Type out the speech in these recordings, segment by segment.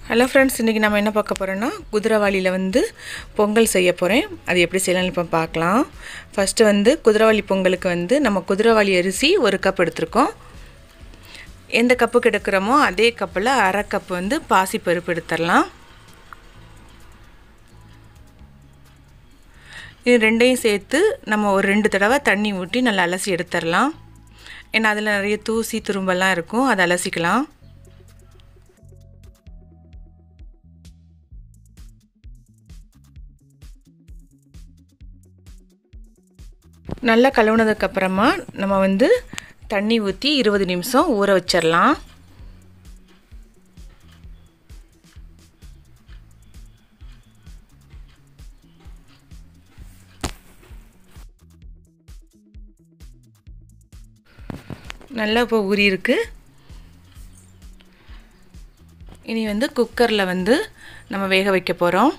hello friends இன்றைக்கி நம்ம என்ன பார்க்க போகிறோன்னா குதிரவாளியில் வந்து பொங்கல் செய்ய போகிறேன் அது எப்படி செய்யலாம்னு இப்போ பார்க்கலாம் ஃபஸ்ட்டு வந்து குதிரவாளி பொங்கலுக்கு வந்து நம்ம குதிரவாளி அரிசி ஒரு கப் எடுத்திருக்கோம் எந்த கப்புக்கு எடுக்கிறோமோ அதே கப்பில் அரை கப் வந்து பாசி பருப்பு எடுத்துடலாம் இது ரெண்டையும் சேர்த்து நம்ம ஒரு ரெண்டு தடவை தண்ணி ஊற்றி நல்லா அலசி எடுத்துடலாம் ஏன்னா அதில் நிறைய தூசி துரும்பெல்லாம் இருக்கும் அதை அலசிக்கலாம் நல்லா கழுவுனதுக்கப்புறமா நம்ம வந்து தண்ணி ஊற்றி இருபது நிமிஷம் ஊற வச்சிடலாம் நல்லா இப்போ ஊறி இருக்கு இனி வந்து குக்கரில் வந்து நம்ம வேக வைக்க போகிறோம்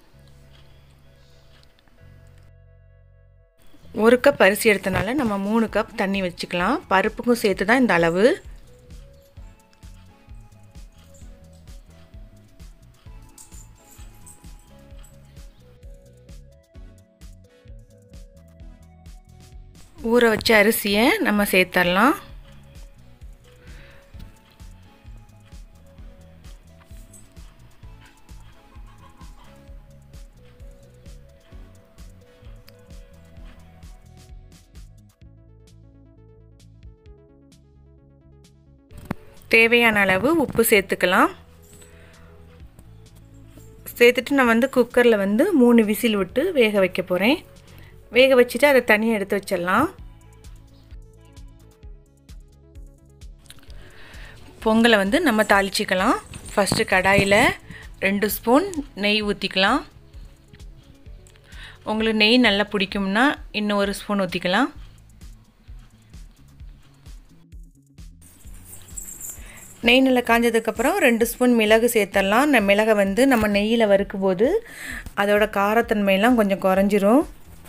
ஒரு கப் அரிசி எடுத்தனால நம்ம மூணு கப் தண்ணி வச்சுக்கலாம் பருப்புக்கும் சேர்த்து தான் இந்த அளவு ஊற வச்ச அரிசியை நம்ம சேர்த்துடலாம் தேவையான அளவு உப்பு சேர்த்துக்கலாம் சேர்த்துட்டு நான் வந்து குக்கரில் வந்து மூணு விசில் விட்டு வேக வைக்க போகிறேன் வேக வச்சுட்டு அதை தனியாக எடுத்து வச்சிடலாம் பொங்கலை வந்து நம்ம தாளிச்சிக்கலாம் ஃபஸ்ட்டு கடாயில் ரெண்டு ஸ்பூன் நெய் ஊற்றிக்கலாம் உங்களுக்கு நெய் நல்லா பிடிக்கும்னா இன்னும் ஒரு ஸ்பூன் ஊற்றிக்கலாம் நெய் நல்லா காஞ்சதுக்கப்புறம் ரெண்டு ஸ்பூன் மிளகு சேர்த்துடலாம் இந்த மிளகை வந்து நம்ம நெய்யில் வறுக்கும் போது அதோட காரத்தன்மையெல்லாம் கொஞ்சம் குறைஞ்சிரும்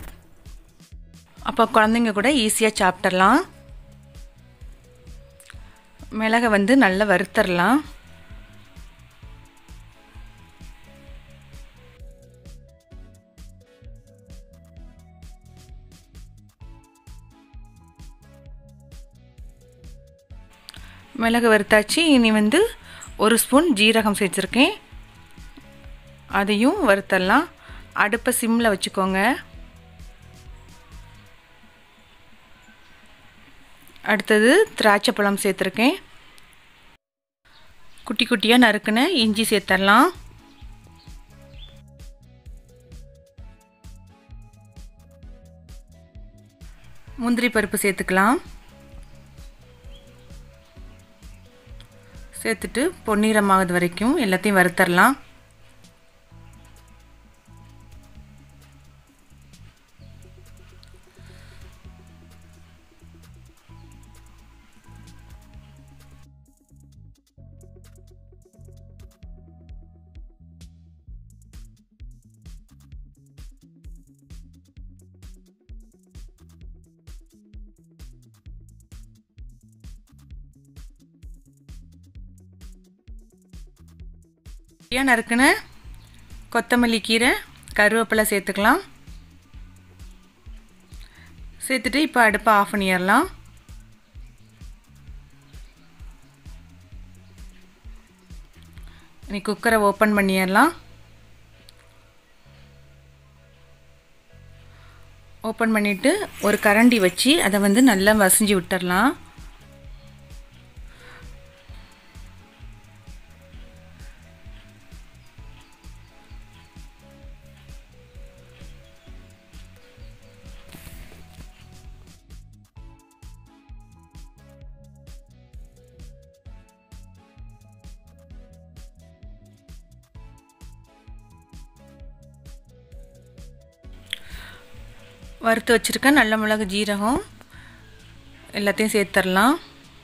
அப்போ குழந்தைங்க கூட ஈஸியாக சாப்பிட்றலாம் மிளகை வந்து நல்லா வறுத்தரலாம் மிளகு வறுத்தாச்சு இனி வந்து ஒரு ஸ்பூன் ஜீரகம் சேர்த்துருக்கேன் அதையும் வறுத்தரலாம் அடுப்பை சிம்மில் வச்சுக்கோங்க அடுத்தது திராட்சை பழம் சேர்த்துருக்கேன் குட்டி குட்டியாக நறுக்குன இஞ்சி சேர்த்துடலாம் முந்திரி பருப்பு சேர்த்துக்கலாம் சேர்த்துட்டு பொன்னிறமாவது வரைக்கும் எல்லாத்தையும் வறுத்தரலாம் ஏன் நறுக்குன்னு கொத்தமல்லி கீரை கருவேப்பிலை சேர்த்துக்கலாம் சேர்த்துட்டு இப்போ அடுப்பை ஆஃப் பண்ணிடலாம் இனி குக்கரை ஓப்பன் பண்ணிடலாம் ஓப்பன் பண்ணிவிட்டு ஒரு கரண்டி வச்சு அதை வந்து நல்லா வசிஞ்சு விட்டுடலாம் வறுத்து வச்சுருக்கேன் நல்ல மிளகு ஜீரகம் எல்லாத்தையும் சேர்த்துடலாம்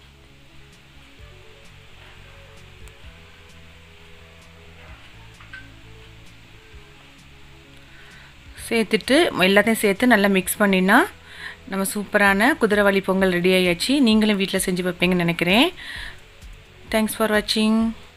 சேர்த்துட்டு எல்லாத்தையும் சேர்த்து நல்லா மிக்ஸ் பண்ணினா நம்ம சூப்பரான குதிரைவாளி பொங்கல் ரெடி ஆகியாச்சு நீங்களும் வீட்டில் செஞ்சு வைப்பீங்கன்னு நினைக்கிறேன் தேங்க்ஸ் ஃபார் வாட்சிங்